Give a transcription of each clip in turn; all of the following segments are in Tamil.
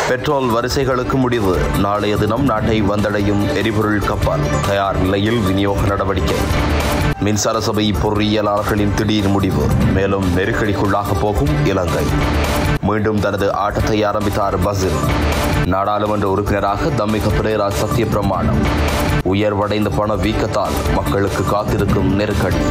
பெட்ரோல் வரிசைகளுக்கு முடிவு நாளைய தினம் நாட்டை வந்தடையும் எரிபொருள் கப்பல் தயார் நிலையில் விநியோக நடவடிக்கை மின்சார சபை பொறியியலாளர்களின் திடீர் முடிவு மேலும் நெருக்கடிக்குள்ளாக போகும் இலங்கை மீண்டும் தனது ஆட்டத்தை ஆரம்பித்தார் பசில் நாடாளுமன்ற உறுப்பினராக தம்மிக பிரேரா சத்திய பிரமாணம் உயர்வடைந்த பண வீக்கத்தால் மக்களுக்கு காத்திருக்கும் நெருக்கடி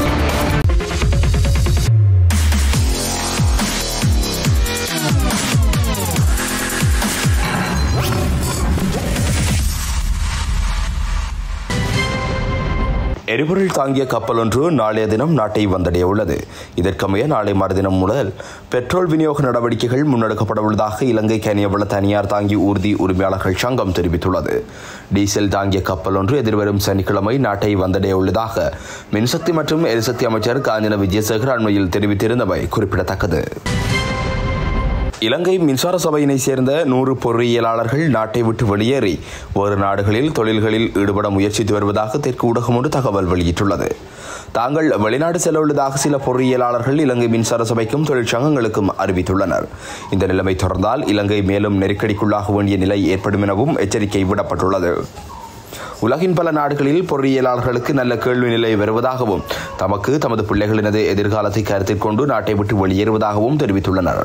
எரிபொருள் தாங்கிய கப்பல் ஒன்று நாளைய தினம் நாட்டை வந்தடைய உள்ளது இதற்கமைய நாளை மறுதினம் முதல் பெட்ரோல் விநியோக நடவடிக்கைகள் முன்னெடுக்கப்பட உள்ளதாக இலங்கை கனியவள தனியார் தாங்கி ஊர்தி உரிமையாளர்கள் சங்கம் தெரிவித்துள்ளது டீசல் தாங்கிய கப்பல் ஒன்று எதிர்வரும் சனிக்கிழமை நாட்டை வந்தடைய உள்ளதாக மின்சக்தி மற்றும் எரிசக்தி அமைச்சர் காஞ்சன விஜயசேகர் அண்மையில் தெரிவித்திருந்தமை குறிப்பிடத்தக்கது இலங்கை மின்சார சபையினை சேர்ந்த நூறு பொறியியலாளர்கள் நாட்டை விட்டு வெளியேறி வேறு நாடுகளில் தொழில்களில் ஈடுபட முயற்சித்து வருவதாக தெற்கு ஊடகம் ஒன்று தகவல் வெளியிட்டுள்ளது தாங்கள் வெளிநாடு செல்ல உள்ளதாக சில பொறியியலாளர்கள் இலங்கை மின்சார சபைக்கும் தொழிற்சங்கங்களுக்கும் அறிவித்துள்ளனர் இந்த நிலைமை தொடர்ந்தால் இலங்கை மேலும் நெருக்கடிக்குள்ளாக வேண்டிய நிலை ஏற்படும் எனவும் எச்சரிக்கை விடப்பட்டுள்ளது உலகின் பல நாடுகளில் பொறியியலாளர்களுக்கு நல்ல கேள்வி நிலை வருவதாகவும் தமக்கு தமது பிள்ளைகளினது எதிர்காலத்தை கருத்தில் கொண்டு நாட்டை விட்டு வெளியேறுவதாகவும் தெரிவித்துள்ளனர்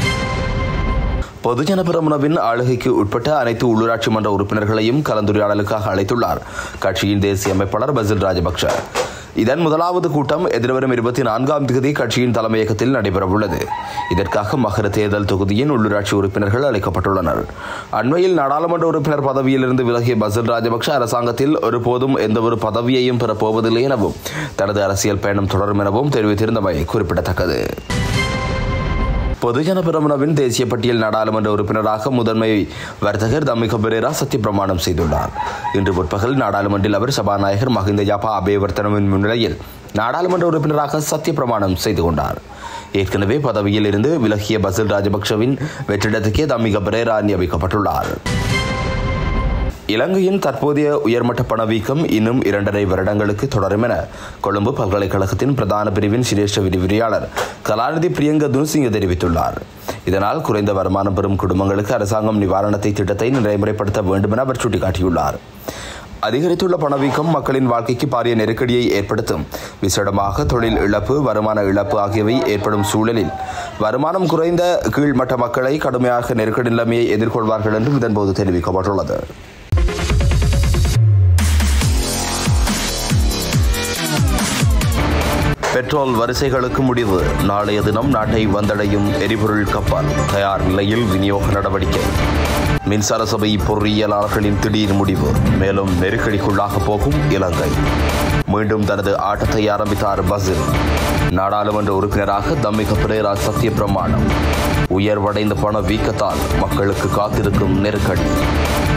பொதுஜன பிரமுனவின் ஆளுகைக்கு உட்பட்ட அனைத்து உள்ளூராட்சி மன்ற உறுப்பினர்களையும் கலந்துரையாடலுக்காக அழைத்துள்ளார் கட்சியின் தேசிய அமைப்பாளர் பசில் ராஜபக்ஷ இதன் முதலாவது கூட்டம் எதிர்வரும் இருபத்தி நான்காம் தேதி கட்சியின் தலைமையகத்தில் நடைபெறவுள்ளது இதற்காக மகர தேர்தல் தொகுதியின் உள்ளூராட்சி உறுப்பினர்கள் அழைக்கப்பட்டுள்ளனர் அண்மையில் நாடாளுமன்ற உறுப்பினர் பதவியிலிருந்து விலகிய பசில் ராஜபக்ஷ அரசாங்கத்தில் ஒருபோதும் எந்தவொரு பதவியையும் பெறப்போவதில்லை எனவும் தனது அரசியல் பயணம் தொடரும் எனவும் தெரிவித்திருந்தமை குறிப்பிடத்தக்கது பொதுஜன பிரமுனவின் தேசிய பட்டியல் நாடாளுமன்ற உறுப்பினராக முதன்மை வர்த்தகர் தமிக பெரேரா சத்தியப்பிரமாணம் செய்துள்ளார் இன்று முற்பகல் நாடாளுமன்றில் அவர் சபாநாயகர் மஹிந்த ஜாபா அபேவர்த்தனவின் முன்னிலையில் நாடாளுமன்ற உறுப்பினராக சத்தியப்பிரமாணம் செய்து கொண்டார் ஏற்கனவே பதவியில் இருந்து விலகிய பசில் ராஜபக்சவின் வெற்றிடத்துக்கே தமிக பெரேரா நியமிக்கப்பட்டுள்ளார் இலங்கையின் தற்போதைய உயர்மட்ட பணவீக்கம் இன்னும் இரண்டரை வருடங்களுக்கு தொடரும் என கொழும்பு பல்கலைக்கழகத்தின் பிரதான பிரிவின் சிரேஷ்ட விரிவுரையாளர் கலாநிதி பிரியங்க துன்சிங்க தெரிவித்துள்ளார் இதனால் குறைந்த வருமானம் பெறும் குடும்பங்களுக்கு அரசாங்கம் நிவாரணத்தை திட்டத்தை நடைமுறைப்படுத்த வேண்டும் என அவர் சுட்டிக்காட்டியுள்ளார் அதிகரித்துள்ள பணவீக்கம் மக்களின் வாழ்க்கைக்கு பாரிய நெருக்கடியை ஏற்படுத்தும் விசேடமாக தொழில் இழப்பு வருமான இழப்பு ஆகியவை ஏற்படும் சூழலில் வருமானம் குறைந்த கீழ்மட்ட மக்களை கடுமையாக நெருக்கடி நிலைமையை எதிர்கொள்வார்கள் என்றும் இதன்போது தெரிவிக்கப்பட்டுள்ளது பெட்ரோல் வரிசைகளுக்கு முடிவு நாளைய தினம் நாட்டை வந்தடையும் எரிபொருள் கப்பல் தயார் நிலையில் விநியோக நடவடிக்கை மின்சார சபை பொறியியலாளர்களின் திடீர் முடிவு மேலும் நெருக்கடிக்குள்ளாக போகும் இலங்கை மீண்டும் தனது ஆட்டத்தை ஆரம்பித்தார் பசில் நாடாளுமன்ற உறுப்பினராக தம்மிக பிரேரா சத்திய பிரமாணம் உயர்வடைந்த பண வீக்கத்தால் மக்களுக்கு காத்திருக்கும் நெருக்கடி